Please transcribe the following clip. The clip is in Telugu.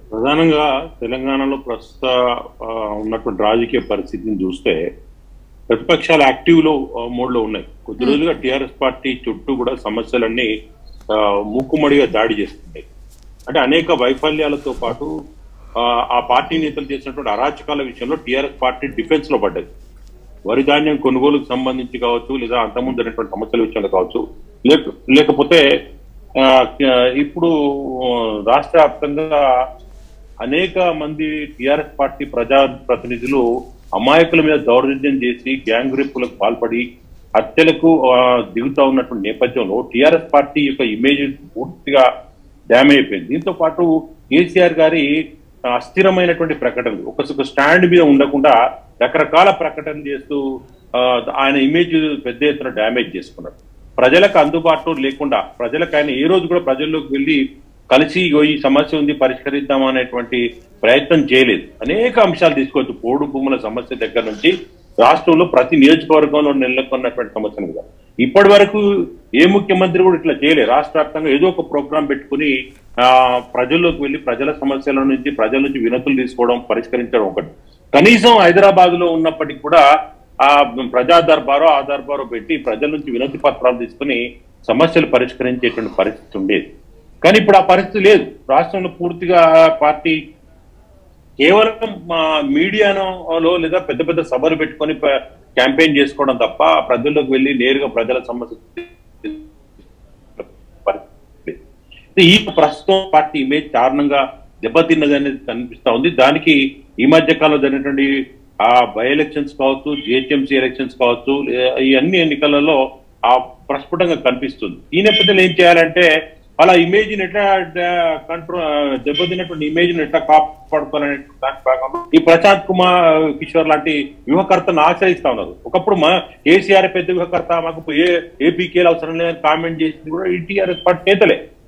ప్రధానంగా తెలంగాణలో ప్రస్తుత ఆ, ఉన్నటువంటి రాజకీయ పరిస్థితిని చూస్తే ప్రతిపక్షాలు యాక్టివ్ లో ఆ, మోడ్ లో ఉన్నాయి కొద్ది రోజులుగా టిఆర్ఎస్ పార్టీ చుట్టూ కూడా సమస్యలన్నీ ఆ, మూకుమ్మడిగా దాడి చేస్తున్నాయి అంటే అనేక వైఫల్యాలతో పాటు ఆ, ఆ పార్టీ నేతలు చేసినటువంటి అరాచకాల విషయంలో టిఆర్ఎస్ పార్టీ డిఫెన్స్ లో పడ్డది వరి ధాన్యం కొనుగోలుకు సంబంధించి కావచ్చు లేదా అంతకుముందు అనేటువంటి సమస్యల విషయంలో కావచ్చు లేక లేకపోతే ఆ, ఇప్పుడు ఆ, రాష్ట్ర వ్యాప్తంగా అనేక మంది టిఆర్ఎస్ పార్టీ ప్రజా ప్రతినిధులు అమాయకుల మీద దౌర్జన్యం చేసి గ్యాంగ్ రేపులకు పాల్పడి హత్యలకు ఆ, దిగుతా ఉన్నటువంటి నేపథ్యంలో టిఆర్ఎస్ పార్టీ యొక్క ఇమేజ్ పూర్తిగా డ్యామేజ్ అయిపోయింది దీంతో పాటు కేసీఆర్ గారి ఆ, అస్థిరమైనటువంటి ప్రకటనలు ఒక ఒక స్టాండ్ మీద ఉండకుండా రకరకాల ప్రకటనలు చేస్తూ ఆ, ఆయన ఇమేజ్ పెద్ద ఎత్తున డ్యామేజ్ చేసుకున్నారు ప్రజలకు అందుబాటులో లేకుండా ప్రజలకు ఆయన ఏ రోజు కూడా ప్రజల్లోకి వెళ్ళి కలిసి ఇగో ఈ సమస్య ఉంది పరిష్కరిద్దాం అనేటువంటి ప్రయత్నం చేయలేదు అనేక అంశాలు తీసుకోవచ్చు పోడు భూముల సమస్య దగ్గర నుంచి రాష్ట్రంలో ప్రతి నియోజకవర్గంలో నెలకొన్నటువంటి సమస్యల మీద ఇప్పటి వరకు ఏ ముఖ్యమంత్రి కూడా ఇట్లా చేయలేదు రాష్ట్ర వ్యాప్తంగా ఏదో ఒక ప్రోగ్రాం పెట్టుకుని ఆ ప్రజల్లోకి వెళ్ళి ప్రజల సమస్యల నుంచి ప్రజల నుంచి వినతులు తీసుకోవడం పరిష్కరించడం ఒకటి కనీసం హైదరాబాద్ లో ఉన్నప్పటికీ కూడా ఆ ప్రజా దర్బారో ఆ దర్బారో పెట్టి ప్రజల నుంచి వినతి పత్రాలు తీసుకుని సమస్యలు పరిష్కరించేటువంటి పరిస్థితి ఉండేది కానీ ఇప్పుడు ఆ పరిస్థితి లేదు రాష్ట్రంలో పూర్తిగా పార్టీ కేవలం మా మీడియాలో లేదా పెద్ద పెద్ద సభలు పెట్టుకొని ప- క్యాంపెయిన్ చేసుకోవడం తప్ప ప్రజల్లోకి వెళ్ళి నేరుగా ప్రజల సమస్య పరిస్థితి. ఈ ప్రస్తుతం పార్టీ ఇమేజ్ కారణంగా దెబ్బతిన్నది అనేది కనిపిస్తా ఉంది దానికి ఈ మధ్య కాలంలో జరిగినటువంటి ఆ బై ఎలక్షన్స్ కావచ్చు జిహెచ్ఎంసీ ఎలక్షన్స్ కావచ్చు ఏ- ఈ అన్ని ఎన్నికలలో ఆ ప్రస్ఫుటంగా కనిపిస్తుంది ఈ నేపథ్యంలో ఏం చేయాలంటే అలా ఇమేజ్ ఎట్లా కంట్రోల్ దెబ్బతిన్నటువంటి ఇమేజ్ ఎట్లా కాపాడుకోవాలనే దాని భాగంగా ఈ ప్రశాంత్ కుమార్ కిషోర్ లాంటి వ్యూహకర్తను ఆశ్రయిస్తా ఉన్నారు ఒకప్పుడు మా కేసీఆర్ పెద్ద వ్యూహకర్త మాకు ఏ ఏపీకేలు అవసరం లేదని కామెంట్ చేసింది కూడా ఈ టీఆర్ఎస్ పార్టీ నేతలే